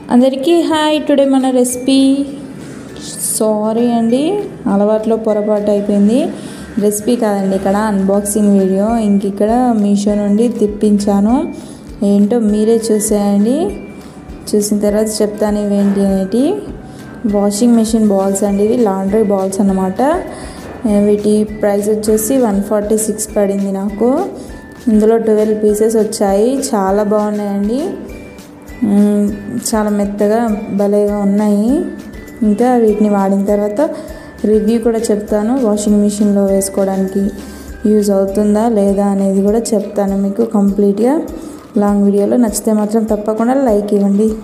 అందరికీ hi today మన recipe sorry అండి అలవాట్లో పొరపాటు అయిపోయింది రెసిపీ కాదండి ఇక్కడ అన్బాక్సింగ్ వీడియో ఇంక ఇక్కడ మీషో నుండి తెప్పించాను ఏంటో మీరే చూసేయండి చూసిన తర్వాత చెప్తాను ఇవేంటి అనేటి వాషింగ్ మెషిన్ బాల్స్ అండి ఇవి లాండ్రీ బాల్స్ అన్నమాట వీటి ప్రైస్ వచ్చేసి వన్ ఫార్టీ సిక్స్ పడింది నాకు ఇందులో ట్వెల్వ్ పీసెస్ వచ్చాయి చాలా బాగున్నాయండి చాలా మెత్తగా భలేగా ఉన్నాయి ఇంకా వీటిని వాడిన తర్వాత రివ్యూ కూడా చెప్తాను వాషింగ్ మిషన్లో వేసుకోవడానికి యూజ్ అవుతుందా లేదా అనేది కూడా చెప్తాను మీకు కంప్లీట్గా లాంగ్ వీడియోలో నచ్చితే మాత్రం తప్పకుండా లైక్ ఇవ్వండి